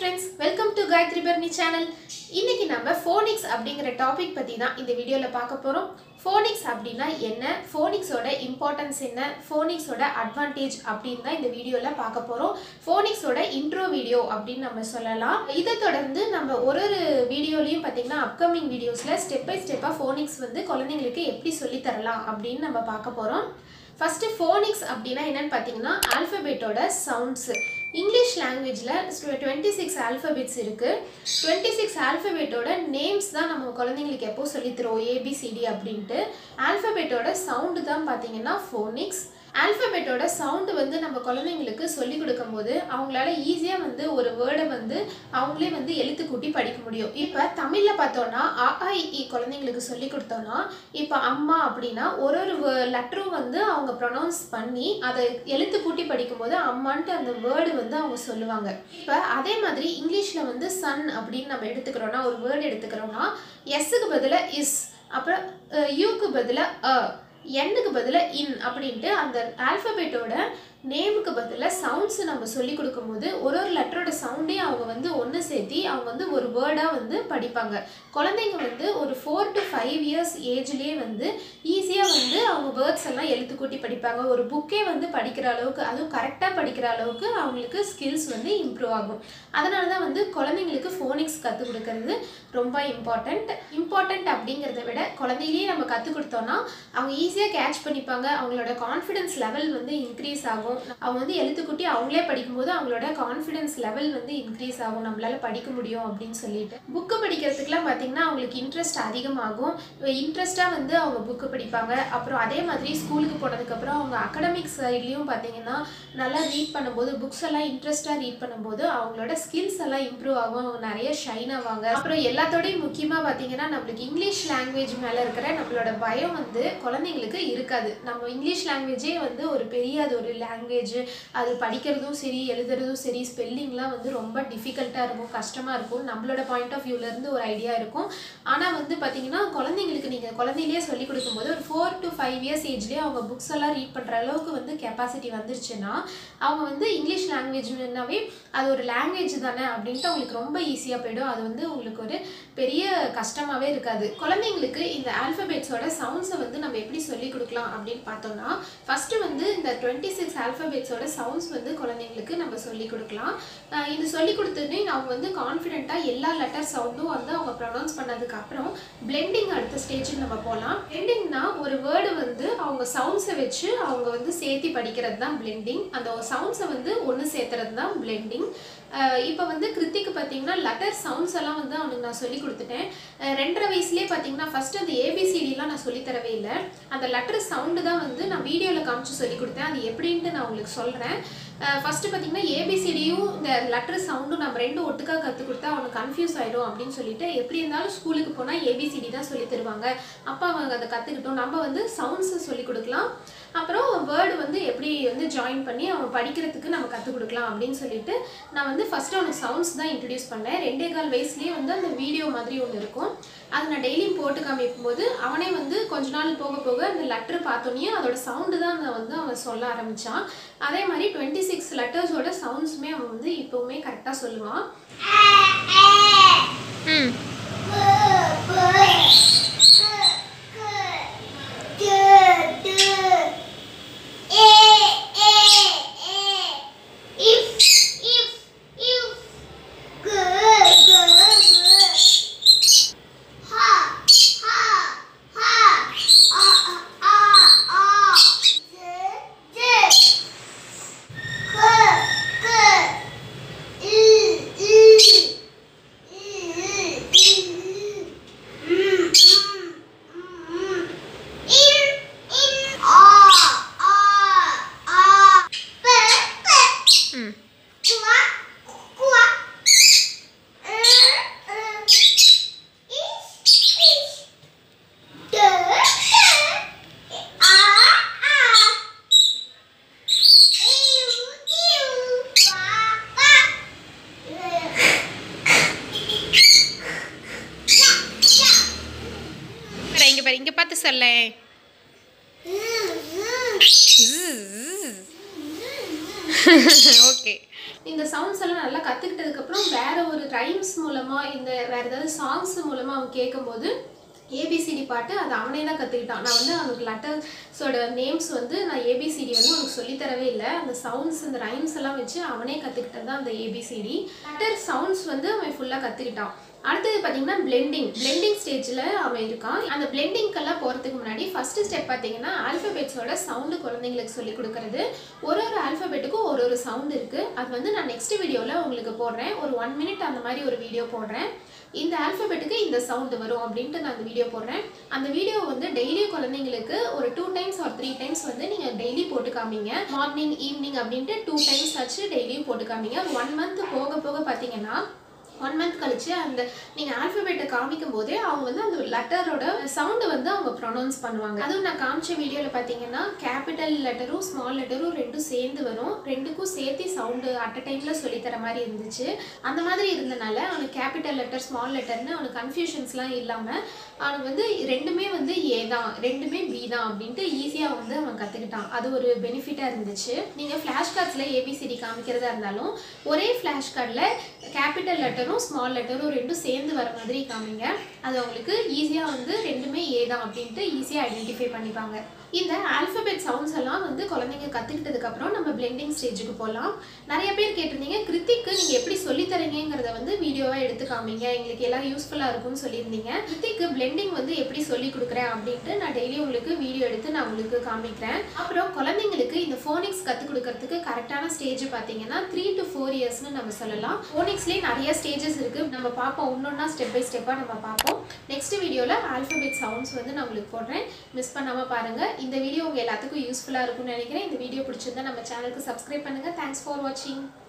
friends welcome to Gayathri Barni channel இன்னைக்கு நம்ம Phoenix அப்படிங்கிற டாபிக் பற்றி தான் இந்த வீடியோவில் பார்க்க போகிறோம் ஃபோனிக்ஸ் அப்படின்னா என்ன ஃபோனிக்ஸோட இம்பார்ட்டன்ஸ் என்ன ஃபோனிக்ஸோட அட்வான்டேஜ் அப்படின்னு தான் இந்த வீடியோவில் பார்க்க போகிறோம் ஃபோனிக்ஸோட இன்ட்ரோ வீடியோ அப்படின்னு நம்ம சொல்லலாம் இதை தொடர்ந்து நம்ம ஒரு ஒரு வீடியோலையும் பார்த்தீங்கன்னா அப்கமிங் வீடியோஸில் ஸ்டெப் பை ஸ்டெப்பாக ஃபோனிக்ஸ் வந்து குழந்தைங்களுக்கு எப்படி சொல்லித் தரலாம் அப்படின்னு நம்ம பார்க்க போகிறோம் ஃபஸ்ட்டு ஃபோனிக்ஸ் அப்படின்னா என்னன்னு பார்த்தீங்கன்னா ஆல்ஃபபெட்டோட சவுண்ட்ஸு இங்கிலீஷ் லாங்குவேஜில் டுவெண்ட்டி சிக்ஸ் ஆல்ஃபபெட்ஸ் இருக்குது டுவெண்ட்டி சிக்ஸ் ஆல்ஃபபெட்டோட நேம்ஸ் தான் நம்ம குழந்தைங்களுக்கு எப்போ சொல்லித்தரோம் ஏபிசிடி அப்படின்ட்டு ஆல்ஃபபெட்டோட சவுண்டு தான் பார்த்தீங்கன்னா ஃபோனிக்ஸ் ஆல்ஃபபெட்டோட சவுண்டு வந்து நம்ம குழந்தைங்களுக்கு சொல்லி கொடுக்கும்போது அவங்களால ஈஸியாக வந்து ஒரு வேர்டை வந்து அவங்களே வந்து எழுத்து கூட்டி படிக்க முடியும் இப்போ தமிழில் பார்த்தோன்னா அ ஆ, இ, ஈ குழந்தைங்களுக்கு சொல்லி கொடுத்தோன்னா இப்போ அம்மா அப்படின்னா ஒரு ஒரு லெட்டரும் வந்து அவங்க ப்ரொனவுன்ஸ் பண்ணி அதை எழுத்து கூட்டி படிக்கும்போது அம்மான்ட்டு அந்த வேர்டு வந்து அவங்க சொல்லுவாங்க இப்போ அதே மாதிரி இங்கிலீஷில் வந்து சன் அப்படின்னு நம்ம எடுத்துக்கிறோன்னா ஒரு வேர்டு எடுத்துக்கிறோன்னா எஸ்ஸுக்கு பதிலாக இஸ் அப்புறம் யூக்கு பதிலாக அ எண்ணுக்கு பதிலாக இன் அப்படின்ட்டு அந்த ஆல்ஃபபெட்டோட நேமுக்கு பதிலாக சவுண்ட்ஸ் நம்ம சொல்லி கொடுக்கும்போது ஒரு ஒரு லெட்டரோட சவுண்டே அவங்க வந்து ஒன்று சேர்த்தி அவங்க வந்து ஒரு வேர்டாக வந்து படிப்பாங்க குழந்தைங்க வந்து ஒரு ஃபோர் டு ஃபைவ் இயர்ஸ் ஏஜ்லேயே வந்து ஈஸியாக வந்து அவங்க வேர்ட்ஸ் எல்லாம் எழுத்து கூட்டி படிப்பாங்க ஒரு புக்கே வந்து படிக்கிற அளவுக்கு அதுவும் கரெக்டாக படிக்கிற அளவுக்கு அவங்களுக்கு ஸ்கில்ஸ் வந்து இம்ப்ரூவ் ஆகும் அதனால தான் வந்து குழந்தைங்களுக்கு ஃபோனிக்ஸ் கற்றுக் கொடுக்கறது ரொம்ப இம்பார்ட்டண்ட் இம்பார்ட்டண்ட் அப்படிங்கிறத விட குழந்தையிலேயே நம்ம கற்றுக் கொடுத்தோன்னா அவங்க ஈஸியாக கேட்ச் பண்ணிப்பாங்க அவங்களோட கான்ஃபிடன்ஸ் லெவல் வந்து இன்க்ரீஸ் ஆகும் அவங்க வந்து எழுத்துக்கூட்டி அவங்களே படிக்கும்போது அவங்களோட கான்ஃபிடன்ஸ் லெவல் வந்து இன்க்ரீஸ் ஆகும் நம்மளால படிக்க முடியும் அப்படின்னு சொல்லிட்டு புக்கு படிக்கிறதுக்குலாம் பார்த்தீங்கன்னா அவங்களுக்கு இன்ட்ரெஸ்ட் அதிகமாகும் இன்ட்ரெஸ்ட்டாக வந்து அவங்க புக்கு படிப்பாங்க அப்புறம் அதே மாதிரி ஸ்கூலுக்கு போனதுக்கப்புறம் அவங்க அகடமிக் சைட்லேயும் பார்த்தீங்கன்னா நல்லா ரீட் பண்ணும்போது புக்ஸ் எல்லாம் இன்ட்ரெஸ்ட்டாக ரீட் பண்ணும்போது அவங்களோட ஸ்கில்ஸ் எல்லாம் இம்ப்ரூவ் ஆகும் அவங்க நிறைய ஷைன் ஆவாங்க அப்புறம் எல்லாத்தோடையும் முக்கியமாக பார்த்தீங்கன்னா நம்மளுக்கு இங்கிலீஷ் லாங்குவேஜ் மேலே இருக்கிற நம்மளோட பயம் வந்து குழந்தைங்களுக்கு இருக்காது நம்ம இங்கிலீஷ் லாங்குவேஜே வந்து ஒரு பெரிய அது ஒரு லாங்குவேஜ் அது படிக்கிறதும் சரி எழுதுறதும் சரி ஸ்பெல்லிங்லாம் வந்து ரொம்ப டிஃபிகல்ட்டாக இருக்கும் கஷ்டமாக இருக்கும் நம்மளோட பாயிண்ட் ஆஃப் வியூலேருந்து ஒரு ஐடியா இருக்கும் ஆனால் வந்து பார்த்தீங்கன்னா குழந்தைங்களுக்கு நீங்கள் குழந்தையிலேயே சொல்லி கொடுக்கும்போது ஒரு ஃபோர் டு ஃபைவ் இயர்ஸ் ஏஜ்லேயே அவங்க புக்ஸ் எல்லாம் ரீட் பண்ணுற அளவுக்கு வந்து கெப்பாசிட்டி வந்துருச்சுன்னா அவங்க வந்து இங்கிலீஷ் லாங்குவேஜ்னாவே அது ஒரு லாங்குவேஜ் தானே அப்படின்ட்டு அவங்களுக்கு ரொம்ப ஈஸியாக போயிடும் அது வந்து உங்களுக்கு ஒரு பெரிய கஷ்டமாகவே இருக்காது குழந்தைங்களுக்கு இந்த ஆல்ஃபபெட்ஸோட சவுண்ட்ஸை வந்து நம்ம எப்படி சொல்லி கொடுக்கலாம் அப்படின்னு பார்த்தோம்னா ஃபஸ்ட்டு வந்து இந்த டுவெண்ட்டி சிக்ஸ் ஆல்ஃபபெட்ஸோட சவுண்ட்ஸ் வந்து குழந்தைங்களுக்கு நம்ம சொல்லி கொடுக்கலாம் ஆஹ் இது சொல்லி கொடுத்தோன்னே அவங்க வந்து கான்ஃபிடென்ட்டாக எல்லா லெட்டர் சவுண்டும் வந்து அவங்க ப்ரொனவுன்ஸ் பண்ணதுக்கு அப்புறம் பிளெண்டிங் அடுத்த ஸ்டேஜுக்கு நம்ம போகலாம் பிளெண்டிங்னா ஒரு வேர்டு வந்து அவங்க சவுண்ட்ஸை வச்சு அவங்க வந்து சேர்த்தி படிக்கிறது தான் பிளெண்டிங் அந்த சவுண்ட்ஸை வந்து ஒன்று சேர்த்துறது தான் பிளெண்டிங் இப்போ வந்து கிருத்திக்கு பார்த்தீங்கன்னா லெட்டர் சவுண்ட்ஸ் எல்லாம் வந்து அவனுக்கு நான் சொல்லி கொடுத்துட்டேன் அஹ் ரெண்டரை வயசுலேயே பார்த்தீங்கன்னா ஃபஸ்ட்டு அந்த ஏபிசிடிலாம் நான் சொல்லித் தரவே இல்லை அந்த லெட்டர் சவுண்டு தான் வந்து நான் வீடியோவில் காமிச்சு சொல்லி கொடுத்தேன் அது எப்படின்ட்டு நான் உங்களுக்கு சொல்கிறேன் ஃபஸ்ட்டு பார்த்தீங்கன்னா ஏபிசிடியும் இந்த லெட்டர் சவுண்டும் நம்ம ரெண்டும் ஒட்டுக்கா கற்றுக் கொடுத்தா அவனுக்கு கன்ஃபியூஸ் ஆகிடும் அப்படின்னு சொல்லிட்டு எப்படி இருந்தாலும் ஸ்கூலுக்கு போனால் ஏபிசிடி தான் சொல்லி தருவாங்க அப்பா அவங்க அதை கற்றுக்கிட்டோம் நம்ம வந்து சவுண்ட்ஸை சொல்லி கொடுக்கலாம் அப்புறம் வேர்டு வந்து எப்படி வந்து ஜாயின் பண்ணி அவன் படிக்கிறதுக்கு நம்ம கற்றுக் கொடுக்கலாம் அப்படின்னு சொல்லிட்டு நான் வந்து ஃபஸ்ட்டு அவனுக்கு சவுண்ட்ஸ் தான் இன்ட்ரடியூஸ் பண்ணேன் ரெண்டே கால் வயசுலேயே வந்து அந்த வீடியோ மாதிரி ஒன்று இருக்கும் அது நான் டெய்லியும் போட்டு காமிக்கும் போது அவனே வந்து கொஞ்ச நாள் போக போக அந்த லெட்டர் பார்த்தோன்னே அதோட சவுண்டு தான் நான் வந்து அவன் சொல்ல ஆரம்பித்தான் அதே மாதிரி டுவெண்ட்டி சிக்ஸ் லெட்டர்ஸோட சவுண்ட்ஸுமே அவன் வந்து இப்போவுமே கரெக்டாக சொல்லுவான் இங்கே பாரு இங்கே பார்த்து சொல்லேன் ஓகே இந்த சவுண்ட்ஸ் எல்லாம் நல்லா கற்றுக்கிட்டதுக்கப்புறம் அதுக்கப்புறம் வேற ஒரு ரைம்ஸ் மூலமாக இந்த வேற ஏதாவது சாங்ஸ் மூலமாக அவன் கேட்கும்போது ஏபிசிடி பாட்டு அது அவனே தான் கற்றுக்கிட்டான் நான் வந்து அவனுக்கு லெட்டர்ஸோட நேம்ஸ் வந்து நான் ஏபிசிடி வந்து அவனுக்கு சொல்லித்தரவே இல்லை அந்த சவுண்ட்ஸ் அந்த ரைம்ஸ் எல்லாம் வச்சு அவனே கற்றுக்கிட்டது தான் அந்த ஏபிசிடி லெட்டர் சவுண்ட்ஸ் வந்து அவன் ஃபுல்லாக கற்றுக்கிட்டான் அடுத்தது பார்த்தீங்கன்னா பிளெண்டிங் பிளெண்டிங் ஸ்டேஜில் அவன் இருக்கான் அந்த பிளெண்டிங்க்கெல்லாம் போகிறதுக்கு முன்னாடி ஃபர்ஸ்ட் ஸ்டெப் பார்த்தீங்கன்னா ஆல்ஃபபெட்ஸோட சவுண்டு குழந்தைங்களுக்கு சொல்லி கொடுக்கறது ஒரு ஒரு ஆல்ஃபபெட்டுக்கும் ஒரு ஒரு சவுண்ட் இருக்குது அது வந்து நான் நெக்ஸ்ட் வீடியோவில் உங்களுக்கு போடுறேன் ஒரு ஒன் மினிட் அந்த மாதிரி ஒரு வீடியோ போடுறேன் இந்த ஆல்ஃபபெட்டுக்கு இந்த சவுண்டு வரும் அப்படின்ட்டு நான் அந்த வீடியோ போடுறேன் அந்த வீடியோ வந்து டெய்லி குழந்தைங்களுக்கு ஒரு two times or three times வந்து நீங்கள் டெய்லி போட்டு காமிங்க மார்னிங் ஈவினிங் அப்படின்ட்டு டூ டைம்ஸ் ஆச்சு டெய்லியும் போட்டு காமிங்க ஒன் மந்த் போக போக பார்த்தீங்கன்னா ஒன் மந்த் கழிச்சு அந்த நீங்கள் ஆல்ஃபபெட்டை காமிக்கும் போதே அவங்க வந்து அந்த லெட்டரோட சவுண்டு வந்து அவங்க ப்ரொனவுன்ஸ் பண்ணுவாங்க அதுவும் நான் காமிச்ச வீடியோவில் பார்த்தீங்கன்னா கேபிட்டல் லெட்டரும் ஸ்மால் லெட்டரும் ரெண்டும் சேர்ந்து வரும் ரெண்டுக்கும் சேர்த்து சவுண்டு அட் அ டைமில் சொல்லித்தர மாதிரி இருந்துச்சு அந்த மாதிரி இருந்தனால அவனுக்கு கேபிட்டல் லெட்டர் ஸ்மால் லெட்டர்னு அவனுக்கு கன்ஃபியூஷன்ஸ்லாம் இல்லாமல் அவனுக்கு வந்து ரெண்டுமே வந்து ஏ தான் ரெண்டுமே பி தான் அப்படின்ட்டு ஈஸியாக வந்து அவன் கற்றுக்கிட்டான் அது ஒரு பெனிஃபிட்டாக இருந்துச்சு நீங்கள் ஃப்ளாஷ் கார்ட்ஸில் ஏபிசிடி காமிக்கிறதா இருந்தாலும் ஒரே ஃப்ளாஷ் கார்டில் கேபிட்டல் லெட்டரும் ஸ்மால் லெட்டரும் ரெண்டும் சேர்ந்து வர மாதிரி காமிங்க அது அவங்களுக்கு ஈஸியாக வந்து ரெண்டுமே ஏ தான் அப்படின்ட்டு ஈஸியாக ஐடென்டிஃபை பண்ணிப்பாங்க இந்த ஆல்ஃபபெட் சவுண்ட்ஸ் எல்லாம் வந்து குழந்தைங்க கற்றுக்கிட்டதுக்கப்புறம் நம்ம பிளெண்டிங் ஸ்டேஜுக்கு போகலாம் நிறைய பேர் கேட்டிருந்தீங்க கிருத்திக்கு நீங்கள் எப்படி சொல்லித்தரீங்கிறத வந்து வீடியோவாக எடுத்து காமிங்க எங்களுக்கு எல்லாம் யூஸ்ஃபுல்லாக இருக்கும்னு சொல்லியிருந்தீங்க கிருத்திக்கு பிளெண்டிங் வந்து எப்படி சொல்லி கொடுக்குறேன் அப்படின்ட்டு நான் டெய்லி உங்களுக்கு வீடியோ எடுத்து நான் உங்களுக்கு காமிக்கிறேன் அப்புறம் குழந்தைங்களுக்கு இந்த ஃபோனிக்ஸ் கற்றுக் கொடுக்கறதுக்கு கரெக்டான ஸ்டேஜ் பார்த்தீங்கன்னா த்ரீ டு ஃபோர் இயர்ஸ்னு நம்ம சொல்லலாம் ஃபோனிக்ஸ்லேயே நிறைய ஸ்டேஜஸ் இருக்குது நம்ம பார்ப்போம் ஒன்றொன்னா ஸ்டெப் பை ஸ்டெப்பாக நம்ம பார்ப்போம் நெக்ஸ்ட் வீடியோவில் ஆல்ஃபபெட் சவுண்ட்ஸ் வந்து நான் உங்களுக்கு போடுறேன் மிஸ் பண்ணாமல் பாருங்கள் இந்த வீடியோ உங்கள் எல்லாத்துக்கும் யூஸ்ஃபுல்லாக இருக்கும்னு நினைக்கிறேன் இந்த வீடியோ பிடிச்சிருந்தா நம்ம சேனலுக்கு சப்ஸ்கிரைப் பண்ணுங்கள் தேங்க்ஸ் ஃபார் வாட்சிங்